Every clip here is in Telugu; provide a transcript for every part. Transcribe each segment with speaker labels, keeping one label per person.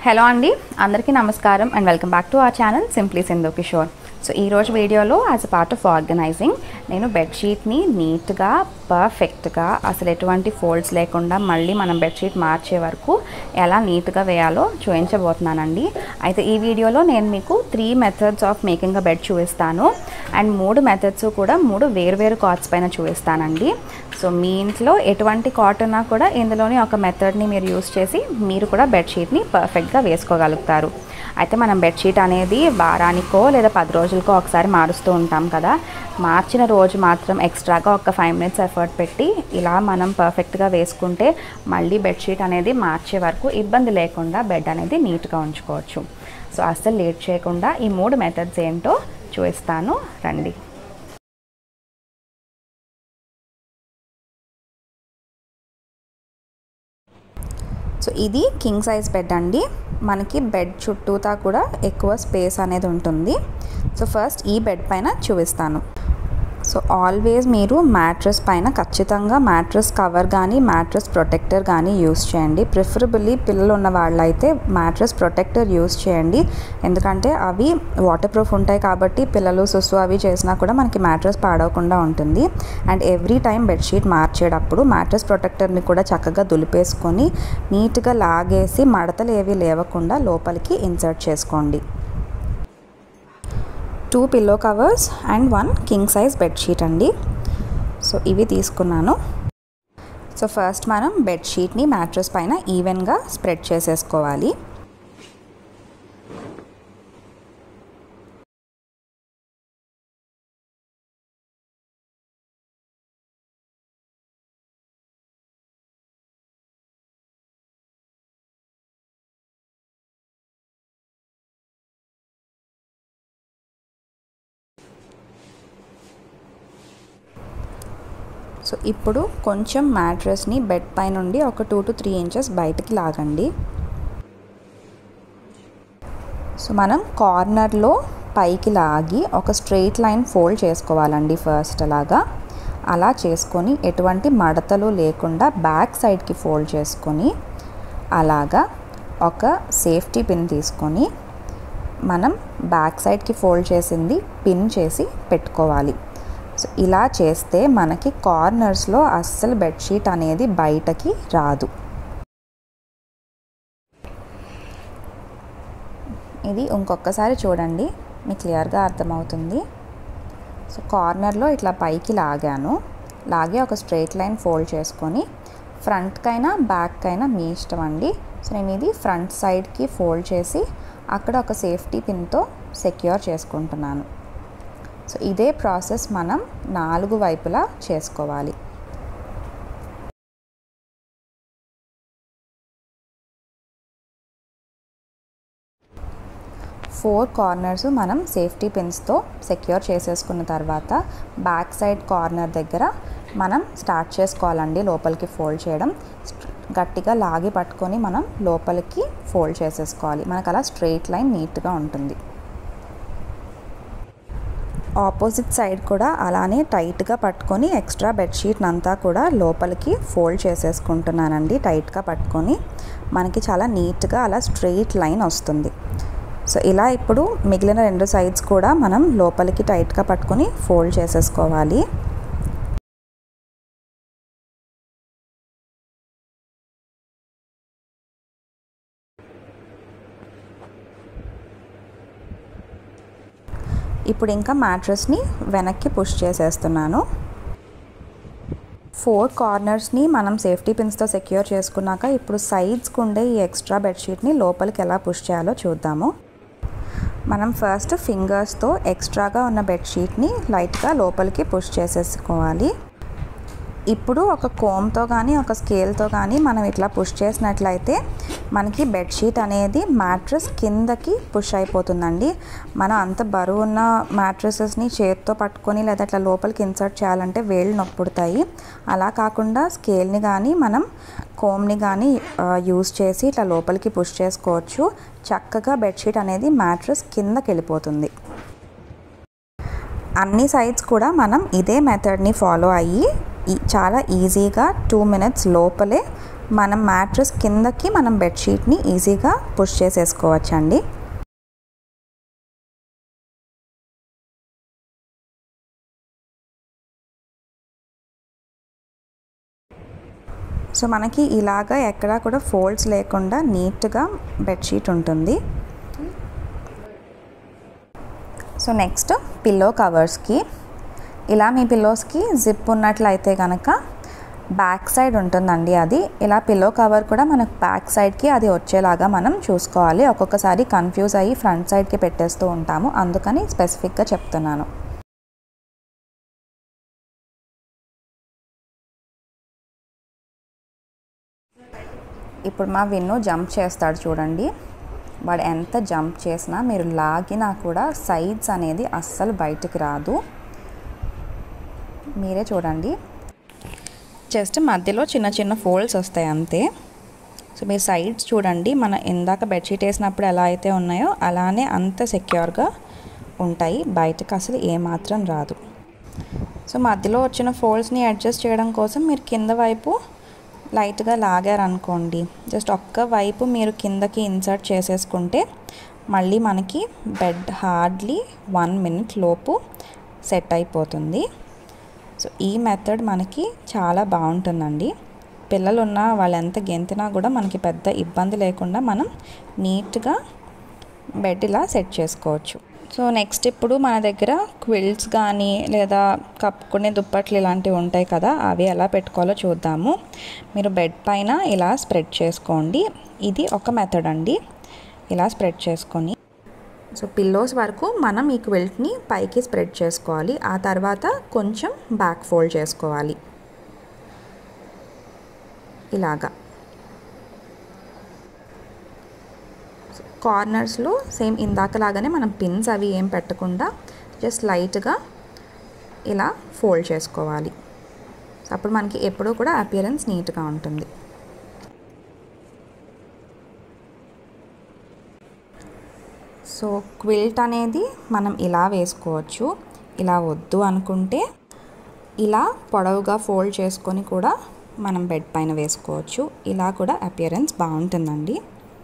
Speaker 1: హలో అండి అందరికీ నమస్కారం and welcome back to our channel simply Sindhu Kishore so ఈరోజు వీడియోలో as a part of organizing నేను బెడ్షీట్ని నీట్గా పర్ఫెక్ట్గా అసలు ఎటువంటి ఫోల్డ్స్ లేకుండా మళ్ళీ మనం బెడ్షీట్ మార్చే వరకు ఎలా నీట్గా వేయాలో చూపించబోతున్నానండి అయితే ఈ వీడియోలో నేను మీకు three methods of making a bed చూపిస్తాను అండ్ మూడు మెథడ్స్ కూడా మూడు వేరువేరు కార్డ్స్ పైన చూపిస్తానండి సో మీ ఇంట్లో ఎటువంటి కాట్ ఉన్నా కూడా ఇందులోని ఒక మెథడ్ని మీరు యూస్ చేసి మీరు కూడా బెడ్షీట్ని పర్ఫెక్ట్గా వేసుకోగలుగుతారు అయితే మనం బెడ్షీట్ అనేది వారానికో లేదా పది రోజులకో ఒకసారి మారుస్తూ ఉంటాం కదా మార్చిన రోజు మాత్రం ఎక్స్ట్రాగా ఒక ఫైవ్ మినిట్స్ ఎఫర్ట్ పెట్టి ఇలా మనం పర్ఫెక్ట్గా వేసుకుంటే మళ్ళీ బెడ్షీట్ అనేది మార్చే వరకు ఇబ్బంది లేకుండా బెడ్ అనేది నీట్గా ఉంచుకోవచ్చు సో అస్సలు లేట్ చేయకుండా ఈ మూడు మెథడ్స్ ఏంటో చూపిస్తాను రండి సో ఇది కింగ్ సైజ్ బెడ్ అండి మనకి బెడ్ చుట్టూతా కూడా ఎక్కువ స్పేస్ అనేది ఉంటుంది సో ఫస్ట్ ఈ బెడ్ పైన చూపిస్తాను సో ఆల్వేస్ మీరు మ్యాట్రెస్ పైన ఖచ్చితంగా మ్యాట్రెస్ కవర్ కానీ మ్యాట్రెస్ ప్రొటెక్టర్ కానీ యూస్ చేయండి ప్రిఫరబుల్లీ పిల్లలు ఉన్న వాళ్ళైతే మ్యాట్రెస్ ప్రొటెక్టర్ యూస్ చేయండి ఎందుకంటే అవి వాటర్ ప్రూఫ్ ఉంటాయి కాబట్టి పిల్లలు సుసు అవి చేసినా కూడా మనకి మ్యాట్రెస్ పాడవకుండా ఉంటుంది అండ్ ఎవ్రీ టైం బెడ్షీట్ మార్చేటప్పుడు మ్యాట్రెస్ ప్రొటెక్టర్ని కూడా చక్కగా దులిపేసుకొని నీట్గా లాగేసి మడతలు ఏవి లేవకుండా లోపలికి ఇన్సర్ట్ చేసుకోండి two pillow covers and one king size bedsheet అండి సో ఇవి తీసుకున్నాను సో ఫస్ట్ మనం బెడ్షీట్ని మ్యాట్రెస్ పైన ఈవెన్గా స్ప్రెడ్ చేసేసుకోవాలి సో ఇప్పుడు కొంచెం మ్యాట్రెస్ని బెడ్ పై నుండి ఒక టూ టు త్రీ ఇంచెస్ బయటికి లాగండి సో మనం కార్నర్లో పైకి లాగి ఒక స్ట్రెయిట్ లైన్ ఫోల్డ్ చేసుకోవాలండి ఫస్ట్ అలాగా అలా చేసుకొని ఎటువంటి మడతలు లేకుండా బ్యాక్ సైడ్కి ఫోల్డ్ చేసుకొని అలాగా ఒక సేఫ్టీ పిన్ తీసుకొని మనం బ్యాక్ సైడ్కి ఫోల్డ్ చేసింది పిన్ చేసి పెట్టుకోవాలి సో ఇలా చేస్తే మనకి కార్నర్స్లో అస్సలు బెడ్షీట్ అనేది బయటకి రాదు ఇది ఇంకొకసారి చూడండి మీకు క్లియర్గా అర్థమవుతుంది సో కార్నర్లో ఇట్లా పైకి లాగాను లాగే ఒక స్ట్రైట్ లైన్ ఫోల్డ్ చేసుకొని ఫ్రంట్కైనా బ్యాక్కైనా మీ ఇష్టం అండి సో నేను ఇది ఫ్రంట్ సైడ్కి ఫోల్డ్ చేసి అక్కడ ఒక సేఫ్టీ పిన్తో సెక్యూర్ చేసుకుంటున్నాను సో ఇదే ప్రాసెస్ మనం నాలుగు వైపులా చేసుకోవాలి ఫోర్ కార్నర్స్ మనం సేఫ్టీ పిన్స్తో సెక్యూర్ చేసేసుకున్న తర్వాత బ్యాక్ సైడ్ కార్నర్ దగ్గర మనం స్టార్ట్ చేసుకోవాలండి లోపలికి ఫోల్డ్ చేయడం గట్టిగా లాగి పట్టుకొని మనం లోపలికి ఫోల్డ్ చేసేసుకోవాలి మనకు అలా స్ట్రెయిట్ లైన్ నీట్గా ఉంటుంది ఆపోజిట్ సైడ్ కూడా అలానే టైట్గా పట్టుకొని ఎక్స్ట్రా బెడ్షీట్ని అంతా కూడా లోపలికి ఫోల్డ్ చేసేసుకుంటున్నానండి టైట్గా పట్టుకొని మనకి చాలా నీట్గా అలా స్ట్రెయిట్ లైన్ వస్తుంది సో ఇలా ఇప్పుడు మిగిలిన రెండు సైడ్స్ కూడా మనం లోపలికి టైట్గా పట్టుకొని ఫోల్డ్ చేసేసుకోవాలి ఇప్పుడు ఇంకా మ్యాట్రెస్ని వెనక్కి పుష్ చేసేస్తున్నాను ఫోర్ కార్నర్స్ని మనం సేఫ్టీ పిన్స్తో సెక్యూర్ చేసుకున్నాక ఇప్పుడు సైడ్స్కి ఉండే ఈ ఎక్స్ట్రా బెడ్షీట్ని లోపలికి ఎలా పుష్ చేయాలో చూద్దాము మనం ఫస్ట్ ఫింగర్స్తో ఎక్స్ట్రాగా ఉన్న బెడ్షీట్ని లైట్గా లోపలికి పుష్ చేసేసుకోవాలి ఇప్పుడు ఒక కోమ్తో కానీ ఒక స్కేల్తో కానీ మనం ఇట్లా పుష్ చేసినట్లయితే మనకి బెడ్షీట్ అనేది మ్యాట్రెస్ కిందకి పుష్ అయిపోతుందండి మనం అంత బరువు ఉన్న మ్యాట్రెసెస్ని చేతితో పట్టుకొని లేదా అట్లా లోపలికి ఇన్సర్ట్ చేయాలంటే వేళ్ళు నొప్పుడుతాయి అలా కాకుండా స్కేల్ని కానీ మనం కోమ్ని కానీ యూస్ చేసి ఇట్లా లోపలికి పుష్ చేసుకోవచ్చు చక్కగా బెడ్షీట్ అనేది మ్యాట్రెస్ కిందకి వెళ్ళిపోతుంది అన్ని సైడ్స్ కూడా మనం ఇదే మెథడ్ని ఫాలో అయ్యి చాలా ఈజీగా టూ మినిట్స్ లోపలే మనం మ్యాట్రెస్ కిందకి మనం బెడ్షీట్ని ఈజీగా పుష్ చేసేసుకోవచ్చండి సో మనకి ఇలాగా ఎక్కడా కూడా ఫోల్డ్స్ లేకుండా నీట్గా బెడ్షీట్ ఉంటుంది సో నెక్స్ట్ పిల్లో కవర్స్కి ఇలా మీ పిల్లోస్కి జిప్ ఉన్నట్లయితే కనుక బ్యాక్ సైడ్ ఉంటుందండి అది ఇలా పిల్లో కవర్ కూడా మనకు బ్యాక్ సైడ్కి అది వచ్చేలాగా మనం చూసుకోవాలి ఒక్కొక్కసారి కన్ఫ్యూజ్ అయ్యి ఫ్రంట్ సైడ్కి పెట్టేస్తూ ఉంటాము అందుకని స్పెసిఫిక్గా చెప్తున్నాను ఇప్పుడు మా విన్ను జంప్ చేస్తాడు చూడండి వాడు ఎంత జంప్ చేసినా మీరు లాగినా కూడా సైడ్స్ అనేది అస్సలు బయటికి రాదు మీరే చూడండి జస్ట్ మధ్యలో చిన్న చిన్న ఫోల్డ్స్ వస్తాయి అంతే సో మీరు సైడ్స్ చూడండి మన ఇందాక బెడ్షీట్ వేసినప్పుడు ఎలా అయితే ఉన్నాయో అలానే అంత సెక్యూర్గా ఉంటాయి బయటకు అసలు ఏమాత్రం రాదు సో మధ్యలో వచ్చిన ఫోల్డ్స్ని అడ్జస్ట్ చేయడం కోసం మీరు కింద వైపు లైట్గా లాగారనుకోండి జస్ట్ ఒక్క వైపు మీరు కిందకి ఇన్సర్ట్ చేసేసుకుంటే మళ్ళీ మనకి బెడ్ హార్డ్లీ వన్ మినిట్ లోపు సెట్ అయిపోతుంది సో ఈ మెథడ్ మనకి చాలా బాగుంటుందండి పిల్లలు ఉన్న వాళ్ళు ఎంత గెంతినా కూడా మనకి పెద్ద ఇబ్బంది లేకుండా మనం నీట్గా బెడ్ ఇలా సెట్ చేసుకోవచ్చు సో నెక్స్ట్ ఇప్పుడు మన దగ్గర క్విల్ట్స్ కానీ లేదా కప్పుకునే దుప్పట్లు ఇలాంటివి ఉంటాయి కదా అవి ఎలా పెట్టుకోవాలో చూద్దాము మీరు బెడ్ పైన ఇలా స్ప్రెడ్ చేసుకోండి ఇది ఒక మెథడ్ అండి ఇలా స్ప్రెడ్ చేసుకొని సో పిల్లోస్ వరకు మనం ఈ క్విల్ట్ని పైకి స్ప్రెడ్ చేసుకోవాలి ఆ తర్వాత కొంచెం బ్యాక్ ఫోల్డ్ చేసుకోవాలి ఇలాగా కార్నర్స్లో సేమ్ ఇందాకలాగానే మనం పిన్స్ అవి ఏం పెట్టకుండా జస్ట్ లైట్గా ఇలా ఫోల్డ్ చేసుకోవాలి అప్పుడు మనకి ఎప్పుడూ కూడా అపియరెన్స్ నీట్గా ఉంటుంది సో క్విల్ట్ అనేది మనం ఇలా వేసుకోవచ్చు ఇలా వద్దు అనుకుంటే ఇలా పొడవుగా ఫోల్డ్ చేసుకొని కూడా మనం బెడ్ పైన వేసుకోవచ్చు ఇలా కూడా అపియరెన్స్ బాగుంటుందండి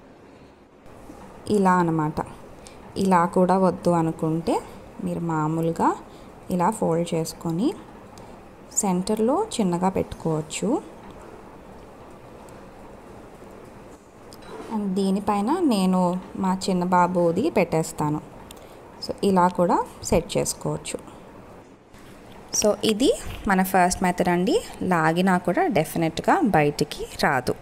Speaker 1: ఇలా అనమాట ఇలా కూడా వద్దు అనుకుంటే మీరు మామూలుగా ఇలా ఫోల్డ్ చేసుకొని సెంటర్లో చిన్నగా పెట్టుకోవచ్చు అండ్ దీనిపైన నేను మా చిన్న బాబుది పెట్టేస్తాను సో ఇలా కూడా సెట్ చేసుకోవచ్చు సో ఇది మన ఫస్ట్ మెథడ్ అండి లాగినా కూడా డెఫినెట్గా బయటికి రాదు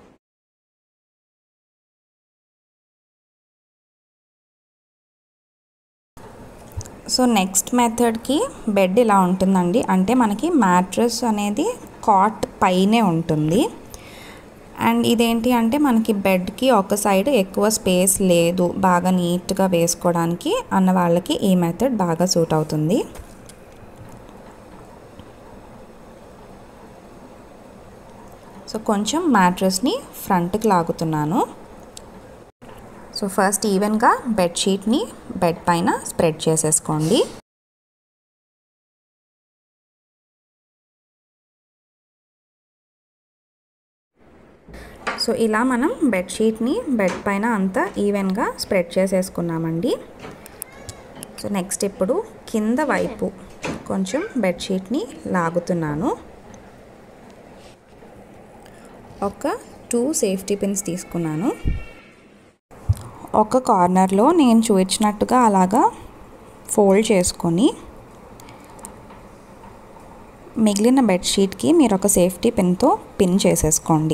Speaker 1: సో నెక్స్ట్ మెథడ్కి బెడ్ ఇలా ఉంటుందండి అంటే మనకి మ్యాట్రెస్ అనేది కాట్ పైనే ఉంటుంది అండ్ ఇదేంటి అంటే మనకి బెడ్కి ఒక సైడ్ ఎక్కువ స్పేస్ లేదు బాగా నీట్గా వేసుకోవడానికి అన్న వాళ్ళకి ఈ మెథడ్ బాగా సూట్ అవుతుంది సో కొంచెం మ్యాట్రెస్ని ఫ్రంట్కి లాగుతున్నాను సో ఫస్ట్ ఈవెన్గా బెడ్షీట్ని బెడ్ పైన స్ప్రెడ్ చేసేసుకోండి సో ఇలా మనం బెడ్షీట్ని బెడ్ పైన అంతా ఈవెన్గా స్ప్రెడ్ చేసేసుకున్నామండి సో నెక్స్ట్ ఇప్పుడు కింద వైపు కొంచెం బెడ్షీట్ని లాగుతున్నాను ఒక టూ సేఫ్టీ పిన్స్ తీసుకున్నాను ఒక కార్నర్లో నేను చూపించినట్టుగా అలాగా ఫోల్డ్ చేసుకొని మిగిలిన బెడ్షీట్కి మీరు ఒక సేఫ్టీ పిన్తో పిన్ చేసేసుకోండి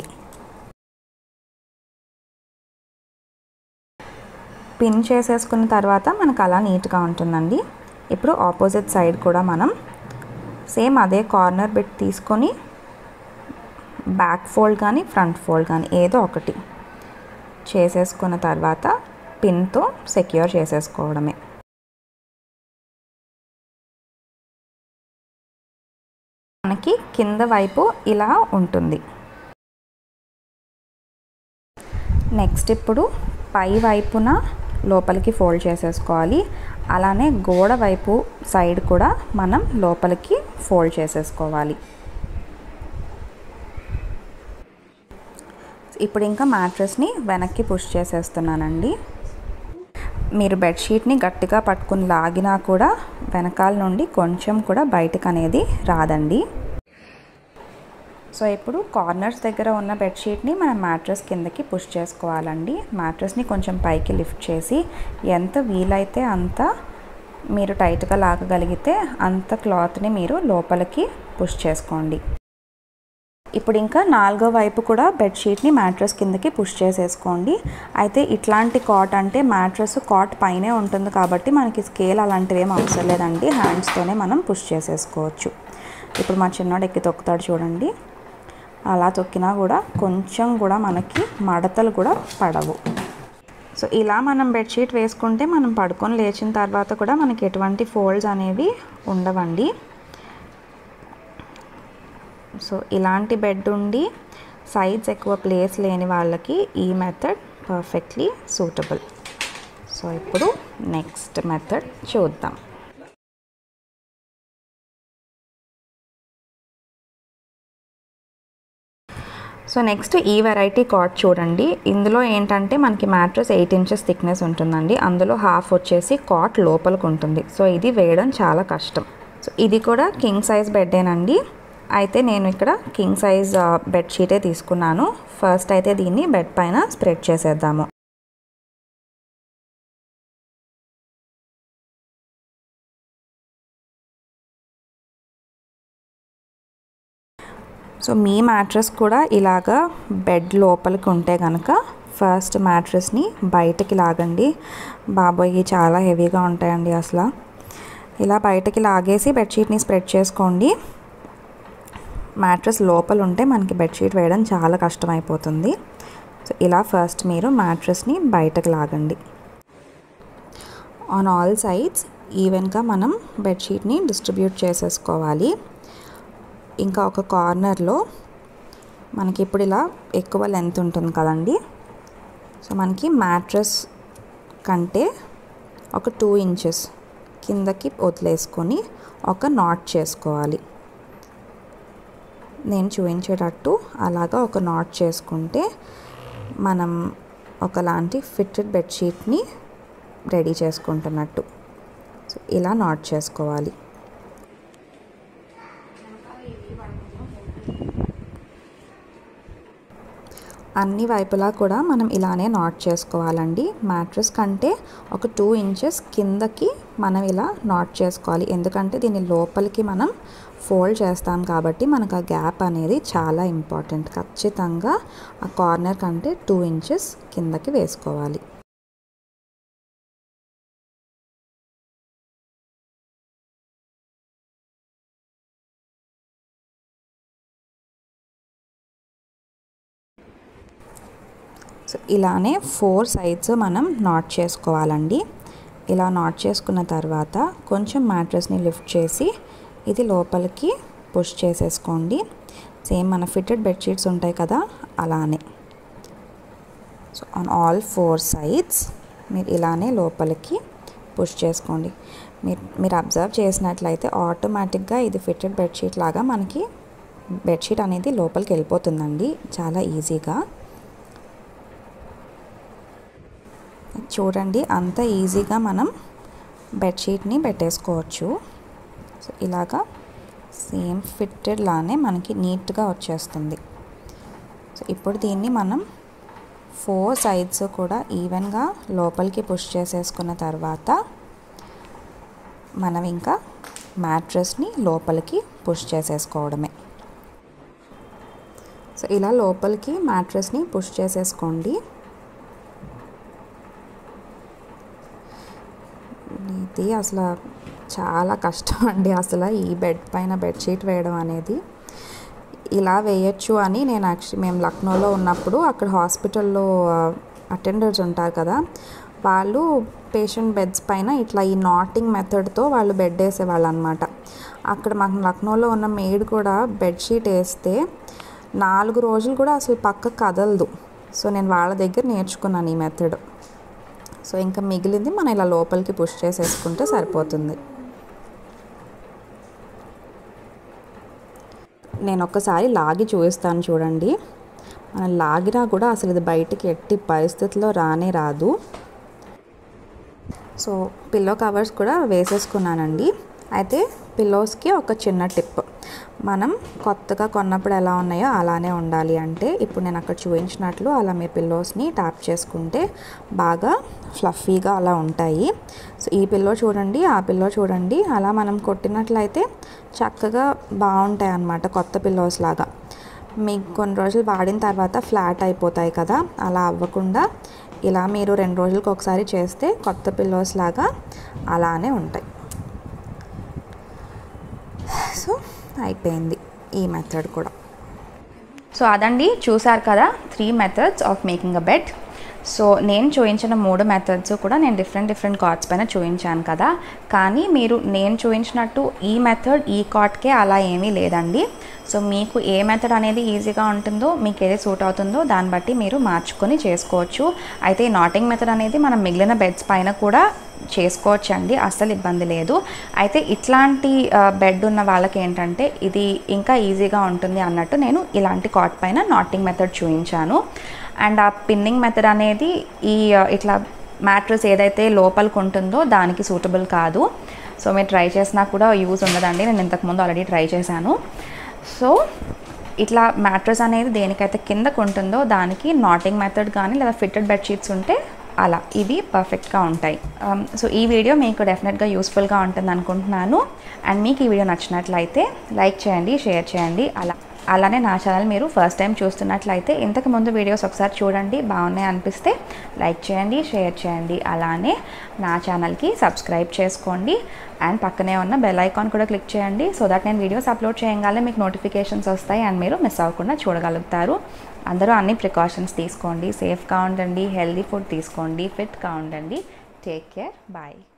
Speaker 1: పిన్ చేసేసుకున్న తర్వాత మనకు అలా నీట్గా ఉంటుందండి ఇప్పుడు ఆపోజిట్ సైడ్ కూడా మనం సేమ్ అదే కార్నర్ బిట్ తీసుకొని బ్యాక్ ఫోల్డ్ కానీ ఫ్రంట్ ఫోల్డ్ కానీ ఏదో ఒకటి చేసేసుకున్న తర్వాత పిన్తో సెక్యూర్ చేసేసుకోవడమే మనకి కింద వైపు ఇలా ఉంటుంది నెక్స్ట్ ఇప్పుడు పై వైపున లోపలికి ఫోల్డ్ చేసేసుకోవాలి అలానే గోడ వైపు సైడ్ కూడా మనం లోపలికి ఫోల్డ్ చేసేసుకోవాలి ఇప్పుడు ఇంకా మ్యాట్రెస్ని వెనక్కి పుష్ చేసేస్తున్నానండి మీరు బెడ్షీట్ని గట్టిగా పట్టుకుని లాగినా కూడా వెనకాల నుండి కొంచెం కూడా బయటకు అనేది రాదండి సో ఇప్పుడు కార్నర్స్ దగ్గర ఉన్న బెడ్షీట్ని మనం మ్యాట్రెస్ కిందకి పుష్ చేసుకోవాలండి మ్యాట్రెస్ని కొంచెం పైకి లిఫ్ట్ చేసి ఎంత వీలైతే అంత మీరు టైట్గా లాగగలిగితే అంత క్లాత్ని మీరు లోపలికి పుష్ చేసుకోండి ఇప్పుడు ఇంకా నాలుగో వైపు కూడా బెడ్షీట్ని మ్యాట్రెస్ కిందకి పుష్ చేసేసుకోండి అయితే ఇట్లాంటి కాట్ అంటే మ్యాట్రెస్ కాట్ పైనే ఉంటుంది కాబట్టి మనకి స్కేల్ అలాంటివి ఏం అవసరం లేదండి హ్యాండ్స్తోనే మనం పుష్ చేసేసుకోవచ్చు ఇప్పుడు మా చిన్నోడు ఎక్కి తొక్కుతాడు చూడండి అలా తొక్కినా కూడా కొంచెం కూడా మనకి మడతలు కూడా పడవు సో ఇలా మనం బెడ్షీట్ వేసుకుంటే మనం పడుకొని లేచిన తర్వాత కూడా మనకి ఎటువంటి ఫోల్డ్స్ అనేవి ఉండవండి సో ఇలాంటి బెడ్ ఉండి సైడ్స్ ఎక్కువ ప్లేస్ లేని వాళ్ళకి ఈ మెథడ్ పర్ఫెక్ట్లీ సూటబుల్ సో ఇప్పుడు నెక్స్ట్ మెథడ్ చూద్దాం సో నెక్స్ట్ ఈ వెరైటీ కాట్ చూడండి ఇందులో ఏంటంటే మనకి మ్యాట్రెస్ ఎయిట్ ఇంచెస్ థిక్నెస్ ఉంటుందండి అందులో హాఫ్ వచ్చేసి కాట్ లోపలికి ఉంటుంది సో ఇది వేయడం చాలా కష్టం సో ఇది కూడా కింగ్ సైజ్ బెడ్డేనండి అయితే నేను ఇక్కడ కింగ్ సైజ్ బెడ్షీటే తీసుకున్నాను ఫస్ట్ అయితే దీన్ని బెడ్ పైన స్ప్రెడ్ చేసేద్దాము సో మీ మ్యాట్రెస్ కూడా ఇలాగా బెడ్ లోపలికి ఉంటే కనుక ఫస్ట్ మ్యాట్రెస్ని బయటకి లాగండి బాబోయ్ చాలా హెవీగా ఉంటాయండి అసలు ఇలా బయటకి లాగేసి బెడ్షీట్ని స్ప్రెడ్ చేసుకోండి మ్యాట్రెస్ లోపల ఉంటే మనకి బెడ్షీట్ వేయడం చాలా కష్టమైపోతుంది సో ఇలా ఫస్ట్ మీరు మ్యాట్రెస్ని బయటకు లాగండి ఆన్ ఆల్ సైడ్స్ ఈవెన్గా మనం బెడ్షీట్ని డిస్ట్రిబ్యూట్ చేసేసుకోవాలి ఇంకా ఒక కార్నర్లో మనకి ఇప్పుడు ఇలా ఎక్కువ లెంత్ ఉంటుంది కదండి సో మనకి మ్యాట్రెస్ కంటే ఒక టూ ఇంచెస్ కిందకి వదిలేసుకొని ఒక నాట్ చేసుకోవాలి నేను చూపించేటట్టు అలాగా ఒక నాట్ చేసుకుంటే మనం ఒకలాంటి ఫిట్టెడ్ బెడ్షీట్ని రెడీ చేసుకుంటున్నట్టు సో ఇలా నాట్ చేసుకోవాలి అన్ని వైపులా కూడా మనం ఇలానే నాట్ చేసుకోవాలండి మ్యాట్రెస్ కంటే ఒక టూ ఇంచెస్ కిందకి మనం ఇలా నాట్ చేసుకోవాలి ఎందుకంటే దీన్ని లోపలికి మనం ఫోల్డ్ చేస్తాం కాబట్టి మనకు ఆ గ్యాప్ అనేది చాలా ఇంపార్టెంట్ ఖచ్చితంగా ఆ కార్నర్ కంటే టూ ఇంచెస్ కిందకి వేసుకోవాలి సో ఇలానే ఫోర్ సైడ్స్ మనం నాట్ చేసుకోవాలండి ఇలా నాట్ చేసుకున్న తర్వాత కొంచెం మ్యాట్రెస్ని లిఫ్ట్ చేసి ఇది లోపలికి పుష్ చేసేసుకోండి సేమ్ మన ఫిట్టెడ్ బెడ్షీట్స్ ఉంటాయి కదా అలానే so on all four sides మీరు ఇలానే లోపలికి పుష్ చేసుకోండి మీరు మీరు అబ్జర్వ్ చేసినట్లయితే ఆటోమేటిక్గా ఇది ఫిట్టెడ్ బెడ్షీట్ లాగా మనకి బెడ్షీట్ అనేది లోపలికి వెళ్ళిపోతుందండి చాలా ఈజీగా చూడండి అంత ఈజీగా మనం బెడ్షీట్ని పెట్టేసుకోవచ్చు సో ఇలాగా సేమ్ ఫిట్టెడ్ లానే మనకి నీట్గా వచ్చేస్తుంది సో ఇప్పుడు దీన్ని మనం ఫోర్ సైడ్స్ కూడా ఈవెన్గా లోపలికి పుష్ చేసేసుకున్న తర్వాత మనం ఇంకా మ్యాట్రెస్ని లోపలికి పుష్ చేసేసుకోవడమే సో ఇలా లోపలికి మ్యాట్రెస్ని పుష్ చేసేసుకోండి ఇది అసలు చాలా కష్టం అండి అసలు ఈ బెడ్ పైన బెడ్షీట్ వేయడం అనేది ఇలా వేయచ్చు అని నేను యాక్చువల్లీ మేము లక్నోలో ఉన్నప్పుడు అక్కడ హాస్పిటల్లో అటెండర్స్ ఉంటారు కదా వాళ్ళు పేషెంట్ బెడ్స్ పైన ఇట్లా ఈ నాటింగ్ మెథడ్తో వాళ్ళు బెడ్ వేసేవాళ్ళు అనమాట అక్కడ మాకు లక్నోలో ఉన్న మెయిడ్ కూడా బెడ్షీట్ వేస్తే నాలుగు రోజులు కూడా అసలు పక్క కదలదు సో నేను వాళ్ళ దగ్గర నేర్చుకున్నాను ఈ మెథడ్ సో ఇంకా మిగిలింది మనం ఇలా లోపలికి పుష్ చేసేసుకుంటే సరిపోతుంది నేను ఒక్కసారి లాగి చూపిస్తాను చూడండి మనం లాగినా కూడా అసలు ఇది బయటికి ఎట్టి పరిస్థితిలో రానే రాదు సో పిల్లో కవర్స్ కూడా వేసేసుకున్నానండి అయితే పిల్లోస్కి ఒక చిన్న టిప్ మనం కొత్తగా కొన్నప్పుడు ఎలా ఉన్నాయో అలానే ఉండాలి అంటే ఇప్పుడు నేను అక్కడ చూపించినట్లు అలా మీ పిల్లోస్ని ట్యాప్ చేసుకుంటే బాగా ఫ్లఫీగా అలా ఉంటాయి సో ఈ పిల్లో చూడండి ఆ పిల్లో చూడండి అలా మనం కొట్టినట్లయితే చక్కగా బాగుంటాయి అన్నమాట కొత్త పిల్లోస్ లాగా మీకు కొన్ని రోజులు వాడిన తర్వాత ఫ్లాట్ అయిపోతాయి కదా అలా అవ్వకుండా ఇలా మీరు రెండు రోజులకు ఒకసారి చేస్తే కొత్త పిల్లోస్ లాగా అలానే ఉంటాయి సో అయిపోయింది ఈ మెథడ్ కూడా సో అదండి చూసారు కదా three methods of making a bed so నేను చూపించిన మూడు మెథడ్స్ కూడా నేను డిఫరెంట్ డిఫరెంట్ కార్డ్స్ పైన చూపించాను కదా కానీ మీరు నేను చూపించినట్టు ఈ మెథడ్ ఈ కార్డ్కే అలా ఏమీ లేదండి సో మీకు ఏ మెథడ్ అనేది ఈజీగా ఉంటుందో మీకు ఏది సూట్ అవుతుందో దాన్ని బట్టి మీరు మార్చుకొని చేసుకోవచ్చు అయితే ఈ నాటింగ్ మెథడ్ అనేది మనం మిగిలిన బెడ్స్ పైన కూడా చేసుకోవచ్చు అండి అస్సలు ఇబ్బంది లేదు అయితే ఇట్లాంటి బెడ్ ఉన్న వాళ్ళకి ఏంటంటే ఇది ఇంకా ఈజీగా ఉంటుంది అన్నట్టు నేను ఇలాంటి కాట్ పైన నాటింగ్ మెథడ్ చూపించాను అండ్ ఆ పిన్నింగ్ మెథడ్ అనేది ఈ ఇట్లా మ్యాట్రస్ ఏదైతే లోపలికి ఉంటుందో దానికి సూటబుల్ కాదు సో మీరు ట్రై చేసినా కూడా యూజ్ ఉండదండి నేను ఇంతకుముందు ఆల్రెడీ ట్రై చేశాను సో ఇట్లా మ్యాట్రస్ అనేది దేనికైతే కిందకు ఉంటుందో దానికి నాటింగ్ మెథడ్ కానీ లేదా ఫిట్టెడ్ బెడ్షీట్స్ ఉంటే అలా ఇవి పర్ఫెక్ట్గా ఉంటాయి సో ఈ వీడియో మీకు డెఫినెట్గా యూస్ఫుల్గా ఉంటుంది అనుకుంటున్నాను అండ్ మీకు ఈ వీడియో నచ్చినట్లయితే లైక్ చేయండి షేర్ చేయండి అలా అలానే నా ఛానల్ మీరు ఫస్ట్ టైం చూస్తున్నట్లయితే ఇంతకు ముందు వీడియోస్ ఒకసారి చూడండి బాగున్నాయి అనిపిస్తే లైక్ చేయండి షేర్ చేయండి అలానే నా ఛానల్కి సబ్స్క్రైబ్ చేసుకోండి అండ్ పక్కనే ఉన్న బెల్ ఐకాన్ కూడా క్లిక్ చేయండి సో దట్ నేను వీడియోస్ అప్లోడ్ చేయగానే మీకు నోటిఫికేషన్స్ వస్తాయి అండ్ మీరు మిస్ అవ్వకుండా చూడగలుగుతారు అందరూ అన్ని ప్రికాషన్స్ తీసుకోండి సేఫ్గా ఉండండి హెల్దీ ఫుడ్ తీసుకోండి ఫిట్గా ఉండండి టేక్ కేర్ బాయ్